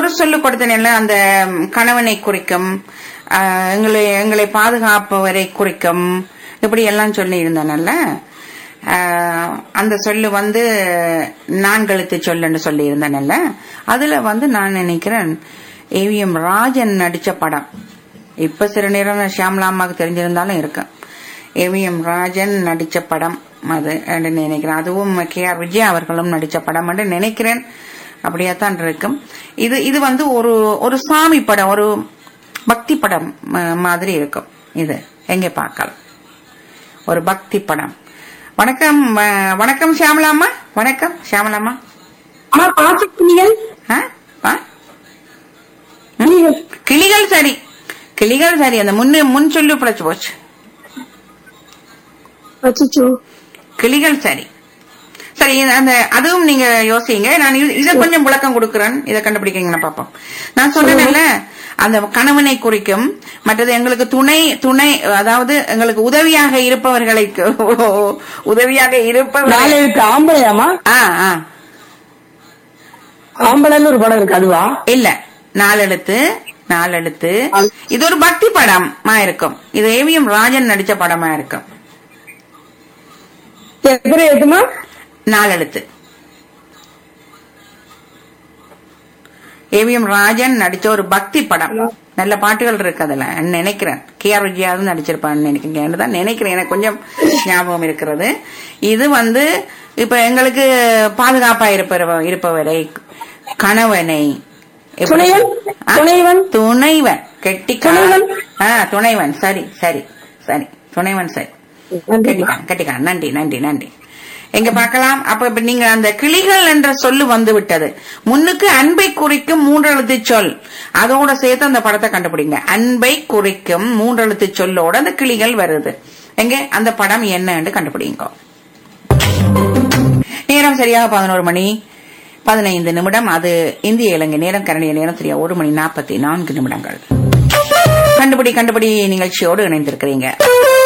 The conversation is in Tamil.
ஒரு சொல்லு கொடுத்தேன்ல அந்த ம், கணவனை குறிக்கும் ஆஹ், எங்களை எங்களை பாதுகாப்பவரை குறிக்கும் இப்படி எல்லாம் சொல்லி இருந்தேன்ல ஆஹ், அந்த சொல்லு வந்து நான்கெழுத்து சொல்லுன்னு சொல்லி இருந்தேன்ல அதுல வந்து நான் நினைக்கிறேன் ஏவிஎம் ராஜன் நடிச்ச படம் இப்ப சில நேரம் ஷியாமலா அம்மாவுக்கு தெரிஞ்சிருந்தாலும் இருக்கு ஏவிஎம் ராஜன் நடிச்ச படம் அது என்று நினைக்கிறேன் அதுவும் கே ஆர் விஜயா அவர்களும் நடிச்ச படம் என்று நினைக்கிறேன் அப்படியாத்தான் இருக்கும் இது இது வந்து ஒரு ஒரு சாமி படம் ஒரு பக்தி படம் ம- மாதிரி இருக்கும் இது எங்க பார்க்கலாம் ஒரு பக்தி படம் வணக்கம் அஹ், வணக்கம் ஷியாமலாமா வணக்கம் ஷியாமலாமா அம்மா பாத்துக்கிட்டீங்கள் ஆ? ஆ? கிளிகள் சரி கிளிகள் சரி அந்த முன்னு முன் சொல்லு பிழைச்சு போச்சு அச்சோ கிளிகள் சரி சரி இது அந்த அதுவும் நீங்க யோசிங்க நான் இது- இத கொஞ்சம் விளக்கம் கொடுக்கிறேன் இதை கண்டுபிடிக்கீங்கன்னா பாப்போம் நான் சொன்னேன்ல அந்த கணவனை குறிக்கும் மற்றது எங்களுக்கு துணை துணை அதாவது எங்களுக்கு உதவியாக இருப்பவர்களை கு- உதவியாக இருப்பவர்கள் நாலு எழுத்து ஆம்பளையாமா ஆ ஆ ஆம்பளைன்னு ஒரு படம் இருக்கு அதுவா இல்ல நாலெழுத்து நாலெழுத்து இது ஒரு பக்தி படமா இருக்கும் இது ஏவிஎம் ராஜன் நடிச்ச படமா இருக்கும் எத்தனை எழுத்துமா நாலெழுத்து ஏவிஎம் ராஜன் நடிச்ச ஒரு பக்தி படம் நல்ல பாட்டுகள் இருக்கு அதுல நினைக்கிறேன் கே ஆர் விஜயாவும் நடிச்சிருப்பான்னு நினைக்கிறேன் தான் நினைக்கிறேன் எனக்கு கொஞ்சம் ஞாபகம் இருக்கிறது இது வந்து இப்ப எங்களுக்கு பாதுகாப்பா இருப்பவர் இருப்பவரை கணவனை எப்படி- துணைவன்? ஆ? துணைவன்? துணைவன் கெட்டி துணைவன்? ஆ துணைவன் சரி சரி சரி துணைவன் சரி கட்டிக்கான் கட்டிக்கான் நன்றி நன்றி நன்றி எங்க பார்க்கலாம் அப்ப இப்ப நீங்க அந்த கிளிகள் என்ற சொல்லு வந்து விட்டது முன்னுக்கு அன்பை குறிக்கும் மூன்றெழுத்து சொல் அதோட சேர்த்து அந்த படத்தை கண்டுபிடிங்க அன்பை குறிக்கும் மூன்றெழுத்து சொல்லோட அந்த கிளிகள் வருது எங்க அந்த படம் என்னன்னு கண்டுபிடிங்க நேரம் சரியாக பதினோரு மணி பதினைந்து நிமிடம் அது இந்திய இலங்கை நேரம் கரணிய நேரம் சரியா ஒரு மணி நாற்பத்தி நான்கு நிமிடங்கள் கண்டுபிடி கண்டுபிடி நிகழ்ச்சியோடு இணைந்திருக்கிறீங்க